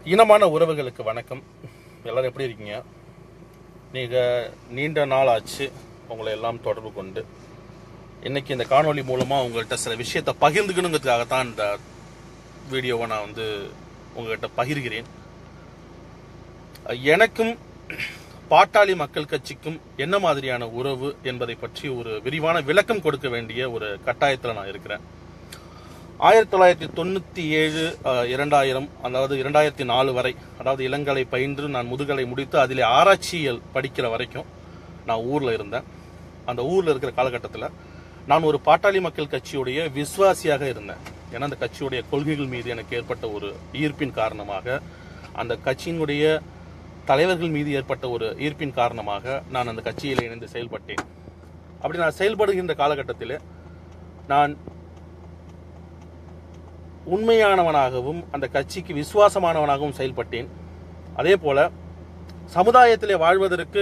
இனமான உறவுகளுக்கு வணக்கம் எல்லாரும் எப்படி இருக்கீங்க நீங்க நீண்ட நாள் ஆச்சு உங்களை எல்லாம் தொடர்பு கொண்டு இன்னைக்கு இந்த காணொளி மூலமா உங்கள்கிட்ட சில விஷயத்தை பகிர்ந்துக்கணுங்கிறதுக்காகத்தான் இந்த வீடியோவை நான் வந்து உங்ககிட்ட பகிர்கிறேன் எனக்கும் பாட்டாளி மக்கள் கட்சிக்கும் என்ன மாதிரியான உறவு என்பதை பற்றி ஒரு விரிவான விளக்கம் கொடுக்க வேண்டிய ஒரு கட்டாயத்தில் நான் இருக்கிறேன் ஆயிரத்தி தொள்ளாயிரத்தி தொண்ணூத்தி ஏழு அஹ், இரண்டாயிரம் அதாவது இரண்டாயிரத்தி நாலு வரை அதாவது இளங்கலை பயின்று நான் முதுகலை முடித்து அதிலே ஆராய்ச்சியல் படிக்கிற வரைக்கும் நான் ஊர்ல இருந்தேன் அந்த ஊர்ல இருக்கிற காலகட்டத்தில் நான் ஒரு பாட்டாளி மக்கள் கட்சியுடைய விசுவாசியாக இருந்தேன் ஏன்னா அந்த கட்சியுடைய கொள்கைகள் மீது எனக்கு ஏற்பட்ட ஒரு ஈர்ப்பின் காரணமாக அந்த கட்சியினுடைய தலைவர்கள் மீது ஏற்பட்ட ஒரு ஈர்ப்பின் காரணமாக நான் அந்த கட்சியில் இணைந்து செயல்பட்டேன் அப்படி நான் செயல்படுகின்ற காலகட்டத்தில் நான் உண்மையானவனாகவும் அந்த கட்சிக்கு விசுவாசமானவனாகவும் செயல்பட்டேன் அதே போல சமுதாயத்திலே வாழ்வதற்கு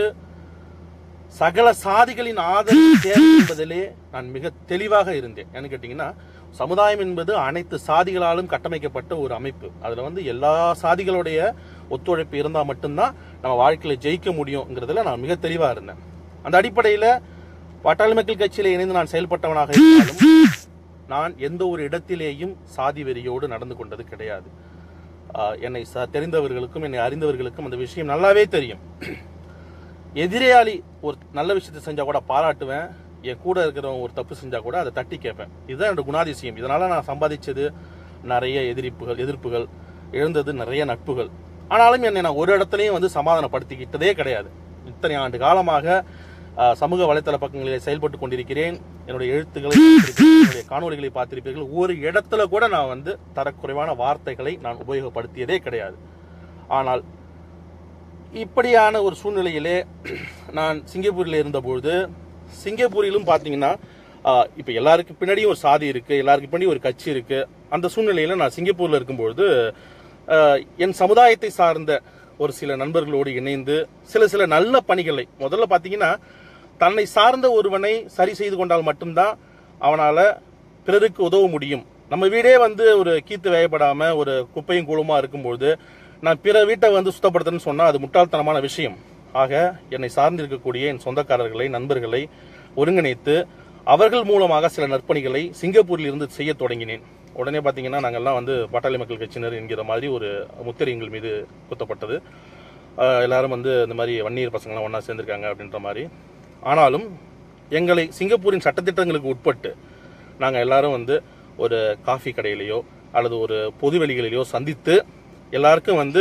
சகல சாதிகளின் ஆதரவு தேவை என்பதிலே நான் மிக தெளிவாக இருந்தேன் ஏன்னு கேட்டீங்கன்னா சமுதாயம் என்பது அனைத்து சாதிகளாலும் கட்டமைக்கப்பட்ட ஒரு அமைப்பு அதுல வந்து எல்லா சாதிகளுடைய ஒத்துழைப்பு இருந்தா மட்டும்தான் நம்ம வாழ்க்கையில ஜெயிக்க முடியுங்கிறதுல நான் மிக தெளிவா இருந்தேன் அந்த அடிப்படையில பாட்டாளி மக்கள் கட்சியில இணைந்து நான் செயல்பட்டவனாக இருந்தாலும் நான் எந்த ஒரு இடத்திலேயும் சாதி வெறியோடு நடந்து கொண்டது கிடையாது ஆஹ் என்னை ச- தெரிந்தவர்களுக்கும் என்னை அறிந்தவர்களுக்கும் அந்த விஷயம் நல்லாவே தெரியும் எதிராளி ஒரு நல்ல விஷயத்தை செஞ்சா கூட பாராட்டுவேன் என் கூட இருக்கிறவங்க ஒரு தப்பு செஞ்சா கூட அதை தட்டி கேட்பேன் இதுதான் என்னோட குணாதிசயம் இதனால நான் சம்பாதிச்சது நிறைய எதிர்ப்புகள் எதிர்ப்புகள் எழுந்தது நிறைய நட்புகள் ஆனாலும் என்னை நான் ஒரு இடத்துலையும் வந்து சமாதானப்படுத்திக்கிட்டதே கிடையாது இத்தனை ஆண்டு காலமாக ஆஹ், சமூக வலைத்தள பக்கங்களில் செயல்பட்டு கொண்டிருக்கிறேன் என்னுடைய எழுத்துக்களை பார்த்திருப்பீர்கள், என்னுடைய காணொளிகளை பார்த்திருப்பீர்கள் ஒரு இடத்துல கூட நான் வந்து தரக்குறைவான வார்த்தைகளை நான் உபயோகப்படுத்தியதே கிடையாது ஆனால் இப்படியான ஒரு சூழ்நிலையிலே நான் சிங்கப்பூரில் இருந்தபொழுது சிங்கப்பூரிலும் பார்த்தீங்கன்னா ஆஹ், இப்ப எல்லாருக்கும் பின்னாடியும் ஒரு சாதி இருக்கு எல்லாருக்கும் பின்னாடி ஒரு கட்சி இருக்கு அந்த சூழ்நிலையில நான் சிங்கப்பூர்ல இருக்கும்பொழுது ஆஹ், என் சமுதாயத்தை சார்ந்த ஒரு சில நண்பர்களோடு இணைந்து சில சில நல்ல பணிகளை முதல்ல பார்த்தீங்கன்னா தன்னை சார்ந்த ஒருவனை சரி செய்து கொண்டால் மட்டும்தான் அவனால பிறருக்கு உதவ முடியும் நம்ம வீடே வந்து ஒரு கீத்து வேயப்படாம ஒரு குப்பையும் கூலமா இருக்கும்பொழுது நான் பிற வீட்டை வந்து சுத்தப்படுத்துறேன்னு சொன்னா அது முட்டாள்தனமான விஷயம் ஆக என்னை சார்ந்து இருக்கக்கூடிய என் சொந்தக்காரர்களை நண்பர்களை ஒருங்கிணைத்து அவர்கள் மூலமாக சில நற்பணிகளை சிங்கப்பூரில் இருந்து செய்ய தொடங்கினேன் உடனே பாத்தீங்கன்னா நாங்கெல்லாம் வந்து பாட்டாளி மக்கள் கட்சியினர் என்கிற மாதிரி ஒரு முத்திரை எங்கள் மீது குத்தப்பட்டது ஆஹ் எல்லாரும் வந்து இந்த மாதிரி வன்னியர் பசங்களாம் ஒன்றா சேர்ந்திருக்காங்க அப்படின்ற மாதிரி ஆனாலும் எங்களை சிங்கப்பூரின் சட்டத்திட்டங்களுக்கு உட்பட்டு நாங்கள் எல்லாரும் வந்து ஒரு காஃபி கடையிலையோ அல்லது ஒரு பொதுவெளிகளிலேயோ சந்தித்து எல்லாருக்கும் வந்து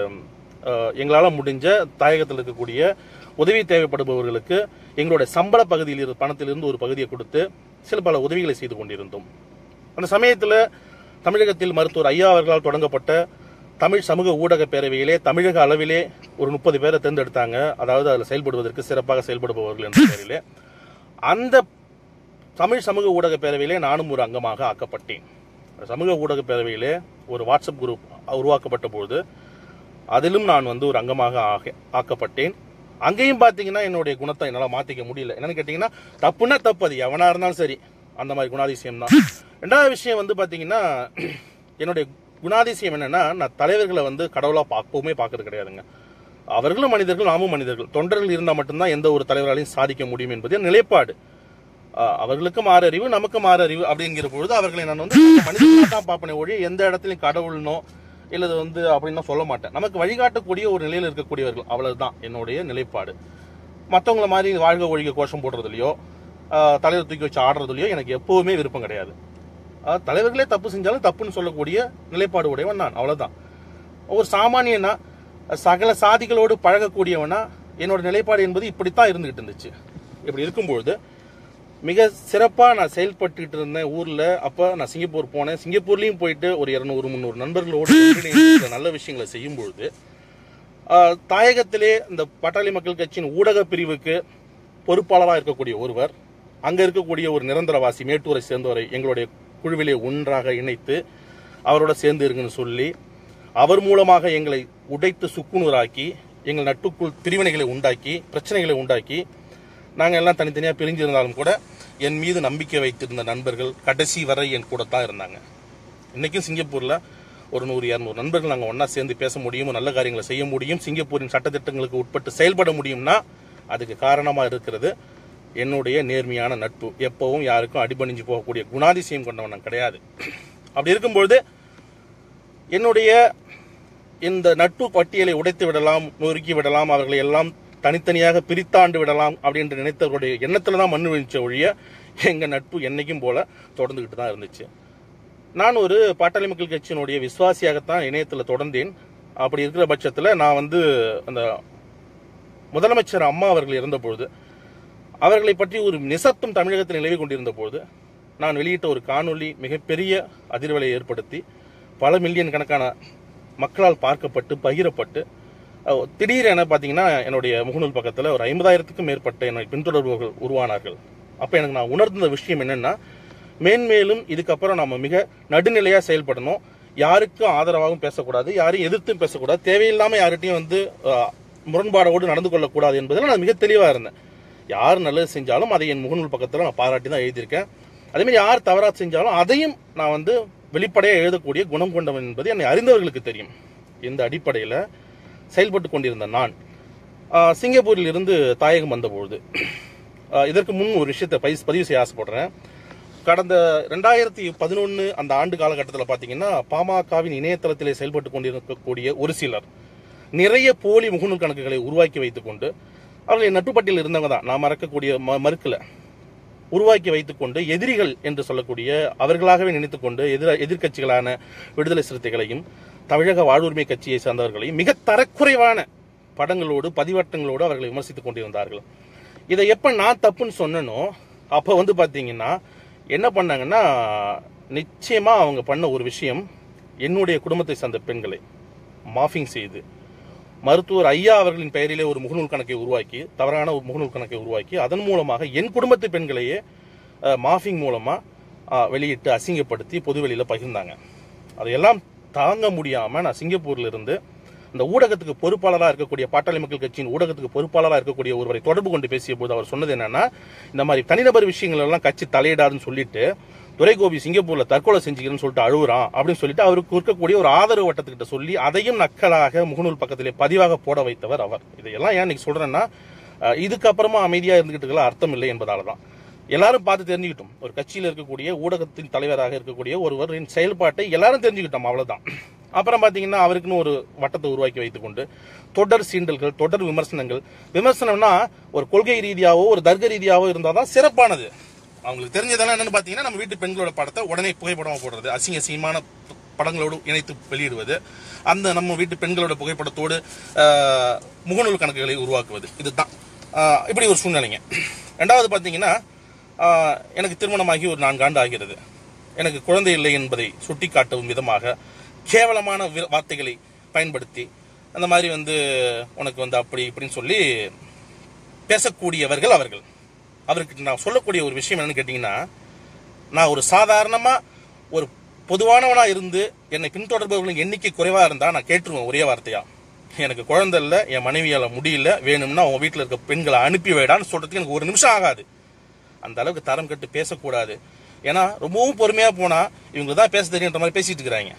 எங்களால் முடிஞ்ச தாயகத்தில் இருக்கக்கூடிய உதவி தேவைப்படுபவர்களுக்கு எங்களுடைய சம்பள பகுதியில் இரு பணத்திலிருந்து ஒரு பகுதியை கொடுத்து சில பல உதவிகளை செய்து கொண்டிருந்தோம் அந்த சமயத்தில் தமிழகத்தில் மருத்துவர் ஐயா அவர்களால் தொடங்கப்பட்ட தமிழ் சமூக ஊடக பேரவையிலே தமிழக அளவிலே ஒரு முப்பது பேரை தேர்ந்தெடுத்தாங்க அதாவது அதில் செயல்படுவதற்கு சிறப்பாக செயல்படுபவர்கள் என்ற பெயரிலே அந்த தமிழ் சமூக ஊடக பேரவையிலே நானும் ஒரு அங்கமாக ஆக்கப்பட்டேன் அந்த சமூக ஊடக பேரவையிலே ஒரு வாட்ஸ்அப் குரூப் உருவாக்கப்பட்ட பொழுது அதிலும் நான் வந்து ஒரு அங்கமாக ஆக- ஆக்கப்பட்டேன் அங்கேயும் பார்த்தீங்கன்னா என்னுடைய குணத்தை என்னால் மாற்றிக்க முடியல என்னன்னு கேட்டிங்கன்னா தப்புன்னா தப்பு அது எவனா இருந்தாலும் சரி அந்த மாதிரி குணாதிசயம் தான் ரெண்டாவது விஷயம் வந்து பார்த்தீங்கன்னா என்னுடைய குணாதிசயம் என்னன்னா நான் தலைவர்களை வந்து கடவுளாக பார்ப்போமே பார்க்கறது கிடையாதுங்க அவர்களும் மனிதர்கள் நாமும் மனிதர்கள் தொண்டர்கள் இருந்தால் மட்டும்தான் எந்த ஒரு தலைவராலையும் சாதிக்க முடியும் என்பது என் நிலைப்பாடு ஆஹ் அவர்களுக்கு மாறு அறிவு நமக்கு மாறு அறிவு அப்படிங்கிற பொழுது அவர்களை நான் வந்து மனிதர்களாக தான் பார்ப்பனே ஒழிய எந்த இடத்துலையும் கடவுள்னோ இல்லது வந்து அப்படின்னு நான் சொல்ல மாட்டேன் நமக்கு வழிகாட்டக்கூடிய ஒரு நிலையில் இருக்கக்கூடியவர்கள் அவ்வளவுதான் என்னுடைய நிலைப்பாடு மற்றவங்கள மாதிரி வாழ்க ஒழிக கோஷம் போடுறதுலையோ ஆஹ் தலைவர் தூக்கி வச்சு ஆடுறதுலையோ எனக்கு எப்பவுமே விருப்பம் கிடையாது ஆஹ் தலைவர்களே தப்பு செஞ்சாலும் தப்புன்னு சொல்லக்கூடிய நிலைப்பாடு உடையவன் நான் அவ்வளவுதான் ஒரு சாமானியனா சகல சாதிகளோடு பழகக்கூடியவனா என்னோட நிலைப்பாடு என்பது இப்படித்தான் இருந்துகிட்டு இருந்துச்சு இப்படி இருக்கும்பொழுது மிக சிறப்பா நான் செயல்பட்டுட்டு இருந்தேன் ஊர்ல அப்ப நான் சிங்கப்பூர் போனேன் சிங்கப்பூர்லயும் போயிட்டு ஒரு இருநூறு முந்நூறு நண்பர்களோடு ஒன்றிணைந்து சில நல்ல விஷயங்களை செய்யும் பொழுது ஆஹ், தாயகத்திலே இந்த பாட்டாளி மக்கள் கட்சியின் ஊடக பிரிவுக்கு பொறுப்பாளராக இருக்கக்கூடிய ஒருவர் அங்க இருக்கக்கூடிய ஒரு நிரந்தரவாசி மேட்டூரை சேர்ந்தவரை எங்களுடைய குழுவிலே ஒன்றாக இணைத்து அவரோட சேர்ந்து இருங்கன்னு சொல்லி அவர் மூலமாக எங்களை உடைத்து சுக்குநூறாக்கி எங்கள் நட்புக்குள் பிரிவினைகளை உண்டாக்கி பிரச்சனைகளை உண்டாக்கி நாங்கள் எல்லாம் தனித்தனியாக பிரிஞ்சிருந்தாலும் கூட என் மீது நம்பிக்கை வைத்திருந்த நண்பர்கள் கடைசி வரை என் கூட தான் இருந்தாங்க இன்னைக்கும் சிங்கப்பூர்ல ஒரு நூறு இரநூறு நண்பர்கள் நாங்கள் ஒன்றா சேர்ந்து பேச முடியும் நல்ல காரியங்களை செய்ய முடியும் சிங்கப்பூரின் சட்டத்திட்டங்களுக்கு உட்பட்டு செயல்பட முடியும்னா அதுக்கு காரணமாக இருக்கிறது என்னுடைய நேர்மையான நட்பு எப்பவும் யாருக்கும் அடிபணிஞ்சு போகக்கூடிய குணாதிசயம் கொண்டவன் நான் கிடையாது அப்படி இருக்கும்பொழுது என்னுடைய இந்த நட்பு பட்டியலை உடைத்து விடலாம் நொறுக்கி விடலாம் அவர்களை எல்லாம் தனித்தனியாக பிரித்தாண்டு விடலாம் அப்படின்ற நினைத்தவர்களுடைய எண்ணத்துல தான் மண்ணு விழிச்ச ஒழிய எங்க நட்பு என்னைக்கும் போல தொடர்ந்துகிட்டு தான் இருந்துச்சு நான் ஒரு பாட்டாளி மக்கள் கட்சியினுடைய விசுவாசியாகத்தான் இணையத்தில் தொடர்ந்தேன் அப்படி இருக்கிற பட்சத்தில் நான் வந்து அந்த முதலமைச்சர் அம்மா அவர்கள் இருந்தபொழுது அவர்களை பற்றி ஒரு நிசப்தம் தமிழகத்தில் நிலவி கொண்டிருந்த பொழுது நான் வெளியிட்ட ஒரு காணொளி மிகப்பெரிய அதிர்வலை ஏற்படுத்தி பல மில்லியன் கணக்கான மக்களால் பார்க்கப்பட்டு பகிரப்பட்டு அஹ், திடீரென பார்த்தீங்கன்னா என்னுடைய முகநூல் பக்கத்தில் ஒரு ஐம்பதாயிரத்துக்கும் மேற்பட்ட என்னை பின்தொடர்பவர்கள் உருவானார்கள் அப்போ எனக்கு நான் உணர்ந்த விஷயம் என்னன்னா மேன்மேலும் இதுக்கப்புறம் நம்ம மிக நடுநிலையாக செயல்படணும் யாருக்கும் ஆதரவாகவும் பேசக்கூடாது யாரையும் எதிர்த்தும் பேசக்கூடாது தேவையில்லாமல் யார்கிட்டையும் வந்து அஹ், முரண்பாடோடு நடந்து கொள்ளக்கூடாது என்பதில் நான் மிக தெளிவாக இருந்தேன் யார் நல்லது செஞ்சாலும் அதை என் முகநூல் பக்கத்தில் நான் பாராட்டி தான் எழுதியிருக்கேன் அதேமாதிரி யார் தவறாக செஞ்சாலும் அதையும் நான் வந்து வெளிப்படையாக எழுதக்கூடிய குணம் கொண்டவன் என்பது என்னை அறிந்தவர்களுக்கு தெரியும் இந்த அடிப்படையில் செயல்பட்டு கொண்டிருந்த நான் ஆஹ், சிங்கப்பூரில் இருந்து தாயகம் வந்தபொழுது ஆஹ், இதற்கு முன் ஒரு விஷயத்தை பதிவு பதிவு செய்ய ஆசைப்படுறேன் கடந்த ரெண்டாயிரத்தி பதினொன்று அந்த ஆண்டு காலகட்டத்தில் பார்த்தீங்கன்னா பாமகவின் இணையதளத்திலே செயல்பட்டு கொண்டிருக்கக்கூடிய ஒரு சிலர் நிறைய போலி முகநூல் கணக்குகளை உருவாக்கி வைத்துக்கொண்டு அவர்கள் என் நட்புப்பட்டியில் இருந்தவங்க தான் நான் மறக்கக்கூடிய ம மறுக்கல உருவாக்கி வைத்துக்கொண்டு எதிரிகள் என்று சொல்லக்கூடிய அவர்களாகவே நினைத்துக்கொண்டு எதிர எதிர்க்கட்சிகளான விடுதலை சிறுத்தைகளையும் தமிழக வாழ்வுரிமை கட்சியை சார்ந்தவர்களையும் மிக தரக்குறைவான படங்களோடு பதிவட்டங்களோடு அவர்களை விமர்சித்துக் கொண்டிருந்தார்கள் இதை எப்ப நான் தப்புன்னு சொன்னனோ அப்ப வந்து பாத்தீங்கன்னா என்ன பண்ணாங்கன்னா நிச்சயமா அவங்க பண்ண ஒரு விஷயம் என்னுடைய குடும்பத்தை சார்ந்த பெண்களை மாஃபிங் செய்து மருத்துவர் ஐயா அவர்களின் பெயரிலே ஒரு முகநூல் கணக்கை உருவாக்கி தவறான ஒரு முகநூல் கணக்கை உருவாக்கி அதன் மூலமாக என் குடும்பத்து பெண்களையே அஹ், மாஃபிங் மூலமா அஹ், வெளியிட்டு அசிங்கப்படுத்தி பொதுவெளியில பகிர்ந்தாங்க அதையெல்லாம் தாங்க முடியாம நான் சிங்கப்பூர்ல இருந்து இந்த ஊடகத்துக்கு பொறுப்பாளராக இருக்கக்கூடிய பாட்டாளி மக்கள் கட்சியின் ஊடகத்துக்கு பொறுப்பாளராக இருக்கக்கூடிய ஒருவரை தொடர்பு கொண்டு பேசிய போது அவர் சொன்னது என்னன்னா இந்த மாதிரி தனிநபர் விஷயங்கள் எல்லாம் கட்சி தலையிடாதுன்னு சொல்லிட்டு துரைகோபி சிங்கப்பூர்ல தற்கொலை செஞ்சுக்கிறேன்னு சொல்லிட்டு அழுகுறான் அப்படின்னு சொல்லிட்டு அவருக்கு இருக்கக்கூடிய ஒரு ஆதரவு வட்டத்துக்கிட்ட சொல்லி அதையும் நக்கலாக முகநூல் பக்கத்திலே பதிவாக போட வைத்தவர் அவர் இதையெல்லாம் ஏன் இன்னைக்கு சொல்றேன்னா அஹ், இதுக்கப்புறமா அமைதியா இருந்துகிட்டு அர்த்தம் இல்லை என்பதால தான் எல்லாரும் பார்த்து தெரிஞ்சுக்கிட்டோம் ஒரு கட்சியில் இருக்கக்கூடிய ஊடகத்தின் தலைவராக இருக்கக்கூடிய ஒருவரின் செயல்பாட்டை எல்லாரும் தெரிஞ்சுக்கிட்டோம் அவ்வளவுதான் அப்புறம் பாத்தீங்கன்னா அவருக்குன்னு ஒரு வட்டத்தை உருவாக்கி வைத்துக்கொண்டு தொடர் சீண்டல்கள் தொடர் விமர்சனங்கள் விமர்சனம்னா ஒரு கொள்கை ரீதியாவோ ஒரு தர்க்க ரீதியாவோ இருந்தாதான் சிறப்பானது அவங்களுக்கு தெரிஞ்சதெல்லாம் என்னன்னு பாத்தீங்கன்னா நம்ம வீட்டு பெண்களோட படத்தை உடனே புகைப்படமா போடுறது அசிங்க அசிங்கமான படங்களோடு இணைத்து வெளியிடுவது அந்த நம்ம வீட்டு பெண்களோட புகைப்படத்தோடு ஆஹ், முகநூல் கணக்குகளை உருவாக்குவது இதுதான் ஆஹ், இப்படி ஒரு சூழ்நிலைங்க ரெண்டாவது பாத்தீங்கன்னா ஆஹ், எனக்கு திருமணமாகி ஒரு நான்கு ஆண்டு ஆகிறது எனக்கு குழந்தை இல்லை என்பதை சுட்டிக்காட்டும் விதமாக கேவலமான வி- வார்த்தைகளை பயன்படுத்தி அந்த மாதிரி வந்து உனக்கு வந்து அப்படி இப்படின்னு சொல்லி பேசக்கூடியவர்கள் அவர்கள் அவருக்கு நான் சொல்லக்கூடிய ஒரு விஷயம் என்னன்னு கேட்டீங்கன்னா நான் ஒரு சாதாரணமா ஒரு பொதுவானவனா இருந்து என்னை பின்தொடர்பவர்களின் எண்ணிக்கை குறைவா இருந்தா நான் கேட்டுருவேன் ஒரே வார்த்தையா எனக்கு குழந்தை இல்ல என் மனைவியால முடியல வேணும்னா உன் வீட்டுல இருக்க பெண்களை அனுப்பி வைடான்னு சொல்றதுக்கு எனக்கு ஒரு நிமிஷம் ஆகாது அந்த அளவுக்கு தரம் கட்டு பேசக்கூடாது ஏன்னா ரொம்பவும் பொறுமையா போனா இவங்க தான் பேச தெரியுன்ற மாதிரி பேசிட்டு இருக்கிறாங்க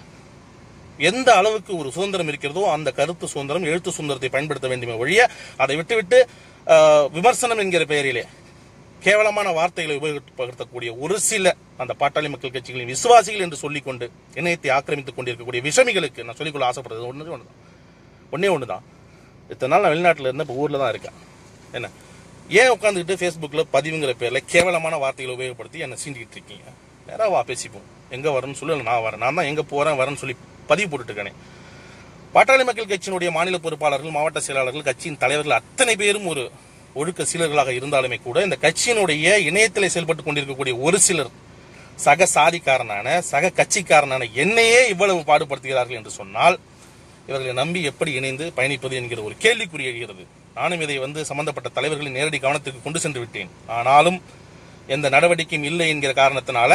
எந்த அளவுக்கு ஒரு சுதந்திரம் இருக்கிறதோ அந்த கருத்து சுதந்திரம் எழுத்து சுதந்திரத்தை பயன்படுத்த வேண்டுமே ஒழிய அதை விட்டுவிட்டு ஆஹ், விமர்சனம் என்கிற பெயரிலே கேவலமான வார்த்தைகளை உபயோகப்படுத்தக்கூடிய ஒரு சில அந்த பாட்டாளி மக்கள் கட்சிகளின் விசுவாசிகள் என்று சொல்லிக்கொண்டு இணையத்தை ஆக்கிரமித்துக் கொண்டிருக்கக்கூடிய விஷமிகளுக்கு நான் சொல்லிக்கொள்ள ஆசைப்படுறது ஒன்று ஒன்று ஒன்னே ஒன்று தான் இத்தனை நாள் நான் வெளிநாட்டில் இருந்தேன் இப்போ ஊரில் தான் இருக்கேன் என்ன ஏன் உட்காந்துக்கிட்டு ஃபேஸ்புக்கில் பதிவுங்கிற பேரில் கேவலமான வார்த்தைகளை உபயோகப்படுத்தி என்னை சீண்டிக்கிட்டு இருக்கீங்க நேராக வா பேசிப்போம் எங்கே வரேன்னு சொல்லி நான் வரேன் நான் தான் எங்கே போகிறேன் வரேன்னு சொல்லி பதிவு போட்டுட்டு இருக்கேனே பாட்டாளி மக்கள் கட்சியினுடைய மாநில பொறுப்பாளர்கள் மாவட்ட செயலாளர்கள் கட்சியின் தலைவர்கள் அத்தனை பேரும் ஒரு ஒழுக்க சீலர்களாக இருந்தாலுமே கூட இந்த கட்சியினுடைய இணையத்திலே செயல்பட்டு கொண்டிருக்கக்கூடிய ஒரு சிலர் சக சாதிக்காரனான சக கட்சிக்காரனான என்னையே இவ்வளவு பாடுபடுத்துகிறார்கள் என்று சொன்னால் இவர்களை நம்பி எப்படி இணைந்து பயணிப்பது என்கிற ஒரு கேள்விக்குறி எழுகிறது நானும் இதை வந்து சம்பந்தப்பட்ட தலைவர்களின் நேரடி கவனத்துக்கு கொண்டு சென்று விட்டேன் ஆனாலும் எந்த நடவடிக்கையும் இல்லை என்கிற காரணத்தினால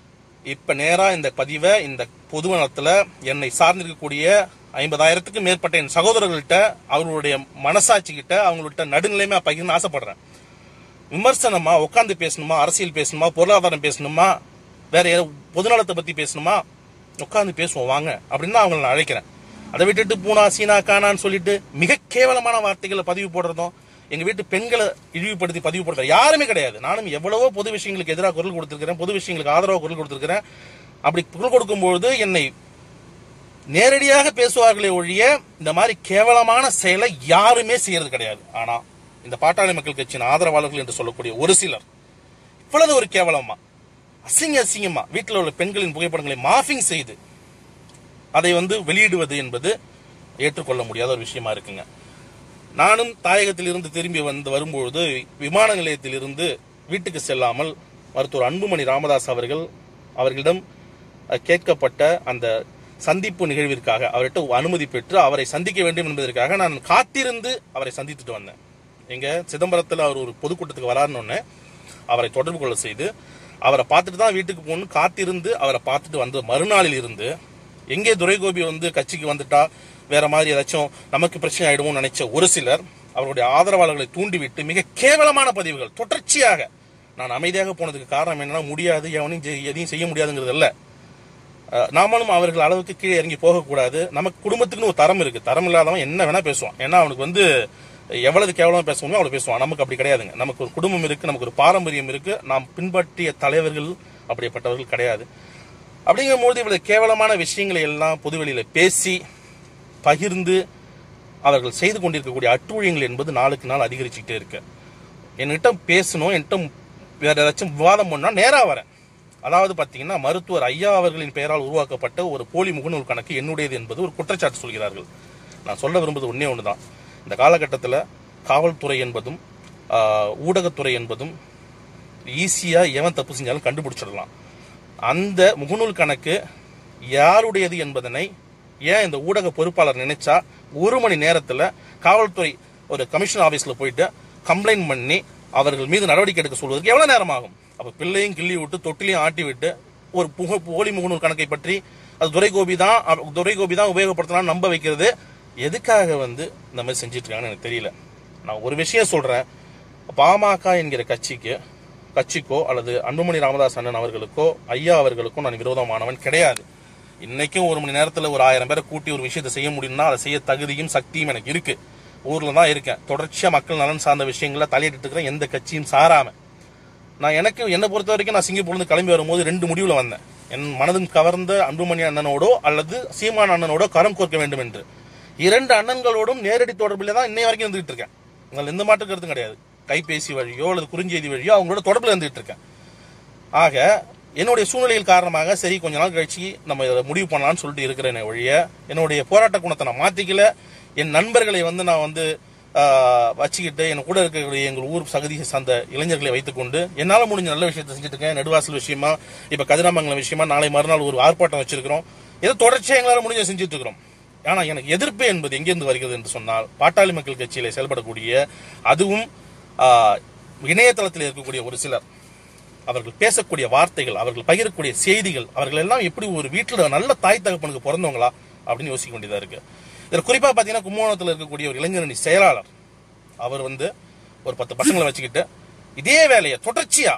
இப்ப நேரா இந்த பதிவை இந்த பொதுவனத்துல என்னை சார்ந்திருக்கக்கூடிய ஐம்பதாயிரத்துக்கும் மேற்பட்ட என் சகோதரர்கள்ட்ட அவர்களுடைய மனசாட்சி கிட்ட அவங்கள்ட்ட நடுநிலைமையா பகிர்ந்து ஆசைப்படுறேன் விமர்சனமா உட்காந்து பேசணுமா அரசியல் பேசணுமா பொருளாதாரம் பேசணுமா வேற ஏதோ பொதுநலத்தை பத்தி பேசணுமா உட்காந்து பேசுவோம் வாங்க அப்படின்னு தான் அவங்களை நான் அழைக்கிறேன் அதை விட்டுட்டு பூனா சீனா கானான்னு சொல்லிட்டு மிக கேவலமான வார்த்தைகளை பதிவு போடுறதும் எங்க வீட்டு பெண்களை இழிவுபடுத்தி பதிவு போடுறது யாருமே கிடையாது நானும் எவ்வளவோ பொது விஷயங்களுக்கு எதிராக குரல் கொடுத்திருக்கிறேன் பொது விஷயங்களுக்கு ஆதரவாக குரல் கொடுத்திருக்கிறேன் அப்படி குரல் கொடுக்கும்பொழுது என்னை நேரடியாக பேசுவார்களே ஒழிய இந்த மாதிரி கேவலமான செயலை யாருமே செய்யறது கிடையாது ஆனா இந்த பாட்டாளி மக்கள் கட்சியின் ஆதரவாளர்கள் என்று சொல்லக்கூடிய ஒரு சிலர் இவ்வளவு ஒரு கேவலமா அசிங்க அசிங்கமா வீட்டில் உள்ள பெண்களின் புகைப்படங்களை மாஃபிங் செய்து அதை வந்து வெளியிடுவது என்பது ஏற்றுக்கொள்ள முடியாத ஒரு விஷயமா இருக்குங்க நானும் தாயகத்திலிருந்து திரும்பி வந்து வரும்பொழுது விமான நிலையத்திலிருந்து வீட்டுக்கு செல்லாமல் மருத்துவர் அன்புமணி ராமதாஸ் அவர்கள் அவர்களிடம் அஹ், கேட்கப்பட்ட அந்த சந்திப்பு நிகழ்விற்காக அவர்கிட்ட அனுமதி பெற்று அவரை சந்திக்க வேண்டும் என்பதற்காக நான் காத்திருந்து அவரை சந்தித்துட்டு வந்தேன் எங்க சிதம்பரத்தில் அவர் ஒரு பொதுக்கூட்டத்துக்கு வராருன்னு அவரை தொடர்பு கொள்ள செய்து அவரை பார்த்துட்டு தான் வீட்டுக்கு போகணும் காத்திருந்து அவரை பார்த்துட்டு வந்த மறுநாளில் இருந்து எங்கே துரைகோபி வந்து கட்சிக்கு வந்துட்டா வேற மாதிரி ஏதாச்சும் நமக்கு பிரச்சனை ஆயிடுமோன்னு நினைச்ச ஒரு சிலர் அவருடைய ஆதரவாளர்களை தூண்டிவிட்டு மிக கேவலமான பதிவுகள் தொடர்ச்சியாக நான் அமைதியாக போனதுக்கு காரணம் என்னன்னா முடியாது எவனையும் செய்- எதையும் செய்ய முடியாதுங்கிறது இல்ல அஹ், நாமளும் அவர்கள் அளவுக்கு கீழே இறங்கி போகக்கூடாது நமக்கு குடும்பத்துக்குன்னு ஒரு தரம் இருக்கு தரம் இல்லாதவன் என்ன வேணா பேசுவான் ஏன்னா அவனுக்கு வந்து எவ்வளவு கேவலமா பேசணுமோ அவ்வளவு பேசுவான் நமக்கு அப்படி கிடையாதுங்க நமக்கு ஒரு குடும்பம் இருக்கு நமக்கு ஒரு பாரம்பரியம் இருக்கு நாம் பின்பற்றிய தலைவர்கள் அப்படிப்பட்டவர்கள் கிடையாது அப்படிங்கும்போது இவ்வளவு கேவலமான விஷயங்களை எல்லாம் பொதுவெளியில பேசி பகிர்ந்து அவர்கள் செய்து கொண்டிருக்கக்கூடிய அட்டூழியங்கள் என்பது நாளுக்கு நாள் அதிகரிச்சுக்கிட்டே இருக்கு என்கிட்ட பேசணும் என்கிட்ட வேற ஏதாச்சும் விவாதம் பண்ணா நேரா வரேன் அதாவது பாத்தீங்கன்னா மருத்துவர் ஐயா அவர்களின் பெயரால் உருவாக்கப்பட்ட ஒரு போலி முகநூல் கணக்கு என்னுடையது என்பது ஒரு குற்றச்சாட்டு சொல்கிறார்கள் நான் சொல்ல விரும்புவது ஒன்னே ஒண்ணுதான் இந்த காலகட்டத்தில் காவல்துறை என்பதும் ஆஹ், ஊடகத்துறை என்பதும் ஈஸியா எவன் தப்பு செஞ்சாலும் கண்டுபிடிச்சிடலாம் அந்த முகநூல் கணக்கு யாருடையது என்பதனை ஏன் இந்த ஊடக பொறுப்பாளர் நினைச்சா ஒரு மணி நேரத்துல காவல்துறை ஒரு கமிஷன் ஆபீஸ்ல போயிட்டு கம்ப்ளைண்ட் பண்ணி அவர்கள் மீது நடவடிக்கை எடுக்க சொல்வதற்கு எவ்வளவு நேரம் ஆகும் அப்ப பிள்ளையும் கிள்ளி விட்டு தொட்டிலையும் ஆட்டி விட்டு ஒரு புக போலி முகநூல் கணக்கை பற்றி அது துரைகோபி தான் அவ- துரைகோபி தான் உபயோகப்படுத்தலாம் நம்ப வைக்கிறது எதுக்காக வந்து இந்த மாதிரி செஞ்சிட்டு இருக்காங்கன்னு எனக்கு தெரியல நான் ஒரு விஷயம் சொல்றேன் பாமக என்கிற கட்சிக்கு கட்சிக்கோ அல்லது அன்புமணி ராமதாஸ் அண்ணன் அவர்களுக்கோ ஐயா அவர்களுக்கோ நான் விரோதமானவன் கிடையாது இன்னைக்கும் ஒரு மணி நேரத்துல ஒரு ஆயிரம் பேரை கூட்டி ஒரு விஷயத்தை செய்ய முடியும்னா அதை செய்ய தகுதியும் சக்தியும் எனக்கு இருக்கு ஊர்ல தான் இருக்கேன் தொடர்ச்சியா மக்கள் நலன் சார்ந்த விஷயங்கள தலையிட்டு இருக்கிறேன் எந்த கட்சியும் சாராம நான் எனக்கு என்னை பொறுத்த வரைக்கும் நான் சிங்கப்பூர்ல இருந்து கிளம்பி வரும்போது ரெண்டு முடிவுல வந்தேன் என் மனதும் கவர்ந்த அன்புமணி அண்ணனோடோ அல்லது சீமான் அண்ணனோடோ கரம் கோர்க்க வேண்டும் என்று இரண்டு அண்ணன்களோடும் நேரடி தொடர்பில் தான் இன்னை வரைக்கும் இருந்துகிட்டு இருக்கேன் உங்கள் எந்த மாற்று கருத்தும் கிடையாது கைபேசி வழியோ அல்லது குறுஞ்செய்தி வழியோ அவங்களோட தொடர்பில் இருந்துகிட்டு இருக்கேன் ஆக என்னுடைய சூழ்நிலையில் காரணமாக சரி கொஞ்ச நாள் கழிச்சு நம்ம இதை முடிவு பண்ணலாம்னு சொல்லிட்டு இருக்கிறேனே ஒழிய என்னுடைய போராட்ட குணத்தை நான் மாத்திக்கல என் நண்பர்களை வந்து நான் வந்து ஆஹ், வச்சுக்கிட்டு என் கூட இருக்கக்கூடிய எங்கள் ஊர் சகதி சார்ந்த இளைஞர்களை வைத்துக்கொண்டு என்னால முடிஞ்ச நல்ல விஷயத்தை செஞ்சுட்டு இருக்கேன் நெடுவாசல் விஷயமா இப்ப கதிராமங்கலம் விஷயமா நாளை மறுநாள் ஒரு ஆர்ப்பாட்டம் வச்சிருக்கிறோம் ஏதோ தொடர்ச்சியா எங்களால முடிஞ்ச செஞ்சுட்டு இருக்கிறோம் ஆனா எனக்கு எதிர்ப்பு என்பது எங்கிருந்து வருகிறது என்று சொன்னால் பாட்டாளி மக்கள் கட்சியில செயல்படக்கூடிய அதுவும் ஆஹ், இணையதளத்தில் இருக்கக்கூடிய ஒரு சிலர் அவர்கள் பேசக்கூடிய வார்த்தைகள் அவர்கள் பகிரக்கூடிய செய்திகள் அவர்கள் எல்லாம் எப்படி ஒரு வீட்டுல நல்ல தாய் தகப்பனுக்கு பிறந்தவங்களா அப்படின்னு யோசிக்க வேண்டியதா இருக்கு இதுல குறிப்பா பாத்தீங்கன்னா கும்பகோணத்துல இருக்கக்கூடிய ஒரு இளைஞரணி செயலாளர் அவர் வந்து ஒரு பத்து பசங்களை வச்சுக்கிட்டு இதே வேலையை தொடர்ச்சியா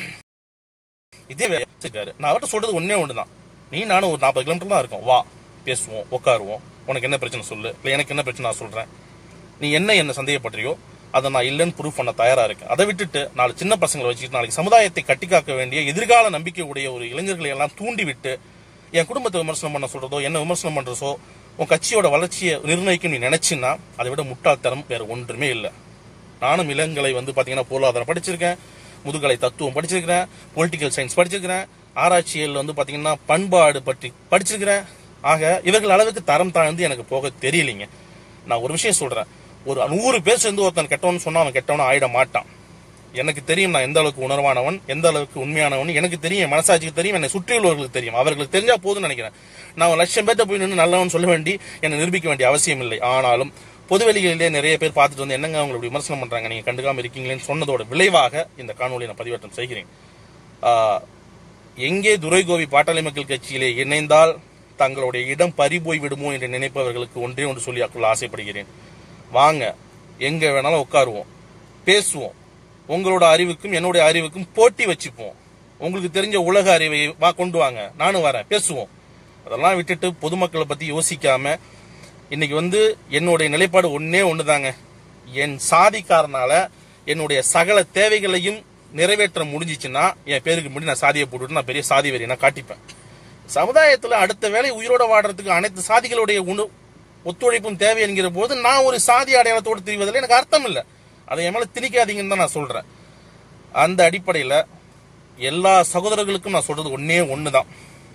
இதே வேலையை வச்சிருக்காரு நான் அவர்கிட்ட சொல்றது ஒண்ணே ஒண்ணுதான் நீ நானும் ஒரு நாற்பது கிலோமீட்டர் தான் இருக்கோம் வா பேசுவோம் உட்காருவோம் உனக்கு என்ன பிரச்சனை சொல்லு இல்ல எனக்கு என்ன பிரச்சனை நான் சொல்றேன் நீ என்ன என்ன சந்தேகப்படுறியோ அதை நான் இல்லைன்னு ப்ரூவ் பண்ண தயாரா இருக்கேன் அதை விட்டுட்டு நாலு சின்ன பசங்களை வச்சுக்கிட்டு நாளைக்கு சமுதாயத்தை கட்டி காக்க வேண்டிய எதிர்கால நம்பிக்கை உடைய ஒரு இளைஞர்களை எல்லாம் தூண்டி விட்டு என் குடும்பத்தை விமர்சனம் பண்ண சொல்றதோ என்ன விமர்சனம் பண்றதோ உன் கட்சியோட வளர்ச்சியை நிர்ணயிக்கும் நீ நினைச்சின்னா அதை விட முட்டாள்தனம் வேற ஒன்றுமே இல்லை நானும் இளங்கலை வந்து பாத்தீங்கன்னா பொருளாதாரம் படிச்சிருக்கேன் முதுகலை தத்துவம் படிச்சிருக்கிறேன் பொலிட்டிக்கல் சயின்ஸ் படிச்சிருக்கிறேன் ஆராய்ச்சியல் வந்து பாத்தீங்கன்னா பண்பாடு பற்றி படிச்சிருக்கிறேன் ஆக இவர்கள் அளவுக்கு தரம் தாழ்ந்து எனக்கு போக தெரியலைங்க நான் ஒரு விஷயம் சொல்றேன் ஒரு நூறு பேர் சேர்ந்து ஒருத்தன் கெட்டவன் சொன்னா அவன் கெட்டவனா ஆயிட மாட்டான் எனக்கு தெரியும் நான் எந்த அளவுக்கு உணர்வானவன் எந்த அளவுக்கு உண்மையானவன் எனக்கு தெரியும் என் மனசாட்சிக்கு தெரியும் என்னை சுற்றியுள்ளவர்களுக்கு தெரியும் அவர்களுக்கு தெரிஞ்சா போதும்னு நினைக்கிறேன் நான் ஒரு லட்சம் பேர்ட்ட போய் நின்று நல்லவன் சொல்ல வேண்டி என்னை நிரூபிக்க வேண்டிய அவசியம் இல்லை ஆனாலும் பொதுவெளிகளிலே நிறைய பேர் பார்த்துட்டு வந்து என்னங்க அவங்க இப்படி விமர்சனம் பண்றாங்க நீங்க கண்டுக்காம இருக்கீங்களேன்னு சொன்னதோட விளைவாக இந்த காணொலியை நான் பதிவேற்றம் செய்கிறேன் ஆஹ், எங்கே துரைகோவி பாட்டாளி மக்கள் கட்சியிலே இணைந்தால் தங்களுடைய இடம் பறிபோய் விடுமோ என்று நினைப்பவர்களுக்கு ஒன்றே ஒன்று சொல்லி கொள்ள ஆசைப்படுகிறேன் வாங்க எங்க வேணாலும் உட்காருவோம் பேசுவோம் உங்களோட அறிவுக்கும் என்னுடைய அறிவுக்கும் போட்டி வச்சுப்போம் உங்களுக்கு தெரிஞ்ச உலக அறிவை வா கொண்டு வாங்க நானும் வரேன் பேசுவோம் அதெல்லாம் விட்டுட்டு பொதுமக்களை பத்தி யோசிக்காம இன்னைக்கு வந்து என்னுடைய நிலைப்பாடு ஒன்னே ஒண்ணுதாங்க என் சாதிக்காரனால என்னுடைய சகல தேவைகளையும் நிறைவேற்ற முடிஞ்சிச்சுன்னா என் பேருக்கு முன்னாடி நான் சாதியை போட்டுட்டு நான் பெரிய சாதி வெறி நான் காட்டிப்பேன் சமுதாயத்துல அடுத்த வேலை உயிரோட வாடுறதுக்கு அனைத்து சாதிகளுடைய உணு ஒத்துழைப்பும் தேவை என்கிற போது நான் ஒரு சாதி அடையாளத்தோடு தெரிவதில் எனக்கு அர்த்தம் இல்லை அதை என் மேல திணிக்காதீங்கன்னு தான் நான் சொல்றேன் அந்த அடிப்படையில எல்லா சகோதரர்களுக்கும் நான் சொல்றது ஒன்னே ஒண்ணுதான்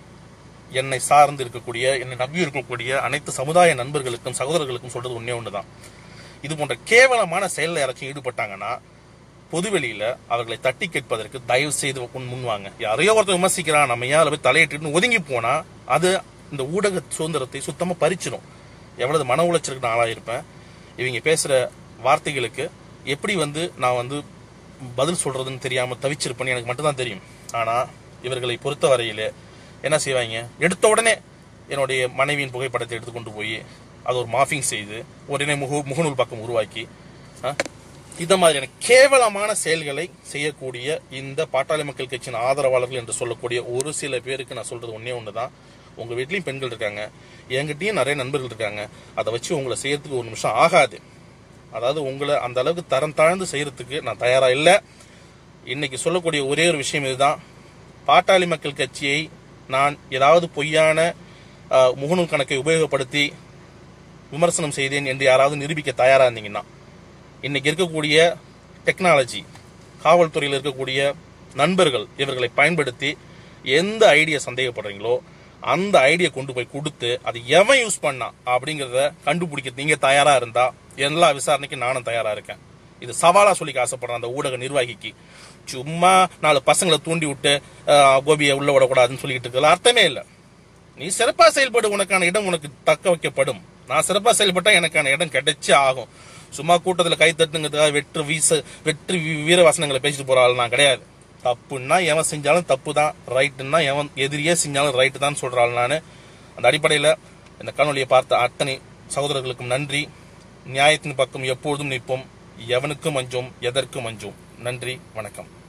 என்னை சார்ந்து இருக்கக்கூடிய என்னை நம்பி இருக்கக்கூடிய அனைத்து சமுதாய நண்பர்களுக்கும் சகோதரர்களுக்கும் சொல்றது ஒன்னே ஒண்ணுதான் இது போன்ற கேவலமான செயலில் யாராச்சும் ஈடுபட்டாங்கன்னா பொதுவெளியில அவர்களை தட்டி கேட்பதற்கு தயவு செய்து முன் முன்வாங்க யாரையோ ஒருத்தர் விமர்சிக்கிறான் நம்ம ஏன் போய் தலையிட்டு ஒதுங்கி போனா அது இந்த ஊடக சுதந்திரத்தை சுத்தமா பறிச்சிடும் எவ்வளவு மன உளைச்சலுக்கு நான் ஆளாயிருப்பேன் இவங்க பேசுற வார்த்தைகளுக்கு எப்படி வந்து நான் வந்து பதில் சொல்றதுன்னு தெரியாம தவிச்சிருப்பேன்னு எனக்கு மட்டும்தான் தெரியும் ஆனா இவர்களை பொறுத்த வரையில என்ன செய்வாங்க எடுத்த உடனே என்னுடைய மனைவியின் புகைப்படத்தை எடுத்து கொண்டு போய் அது ஒரு மாஃபிங் செய்து உடனே முக முகநூல் பக்கம் உருவாக்கி ஆ, இந்த மாதிரியான கேவலமான செயல்களை செய்யக்கூடிய இந்த பாட்டாளி மக்கள் கட்சியின் ஆதரவாளர்கள் என்று சொல்லக்கூடிய ஒரு சில பேருக்கு நான் சொல்றது ஒன்னே ஒண்ணுதான் உங்க வீட்லயும் பெண்கள் இருக்காங்க என்கிட்டயும் நிறைய நண்பர்கள் இருக்காங்க அதை வச்சு உங்களை செய்யறதுக்கு ஒரு நிமிஷம் ஆகாது அதாவது உங்களை அந்த அளவுக்கு தரம் தாழ்ந்து செய்யறதுக்கு நான் தயாரா இல்லை இன்னைக்கு சொல்லக்கூடிய ஒரே ஒரு விஷயம் இதுதான் பாட்டாளி மக்கள் கட்சியை நான் ஏதாவது பொய்யான அஹ், முகநூல் கணக்கை உபயோகப்படுத்தி விமர்சனம் செய்தேன் என்று யாராவது நிரூபிக்க தயாரா இருந்தீங்கன்னா இன்னைக்கு இருக்கக்கூடிய டெக்னாலஜி காவல்துறையில் இருக்கக்கூடிய நண்பர்கள் இவர்களை பயன்படுத்தி எந்த ஐடியா சந்தேகப்படுறீங்களோ அந்த ஐடியா கொண்டு போய் கொடுத்து அது எவன் யூஸ் பண்ணா அப்படிங்கறத கண்டுபிடிக்க நீங்க தயாரா இருந்தா எல்லா விசாரணைக்கும் நானும் தயாரா இருக்கேன் இது சவாலா சொல்லிக்க ஆசைப்படுறேன் அந்த ஊடக நிர்வாகிக்கு சும்மா நாலு பசங்களை தூண்டி விட்டு அஹ், கோபியை உள்ள விடக்கூடாதுன்னு சொல்லிட்டு இருக்கல அர்த்தமே இல்லை நீ சிறப்பா செயல்படு உனக்கான இடம் உனக்கு தக்க வைக்கப்படும் நான் சிறப்பா செயல்பட்டா எனக்கான இடம் கிடைச்சே ஆகும் சும்மா கூட்டத்துல கை தட்டுங்கிறதுக்காக வெற்று வீச வெற்றி வீ- வீர வசனங்களை பேசிட்டு போற ஆள் நான் கிடையாது தப்புன்னா எவன் செஞ்சாலும் தப்பு தான் ரைட்டுன்னா எவன் எதிரியே செஞ்சாலும் ரைட்டு தான் சொல்ற ஆள் நான் அந்த அடிப்படையில இந்த காணொலியை பார்த்த அத்தனை சகோதரர்களுக்கும் நன்றி நியாயத்தின் பக்கம் எப்பொழுதும் நிற்போம் எவனுக்கும் அஞ்சோம் எதற்கும் அஞ்சோம் நன்றி வணக்கம்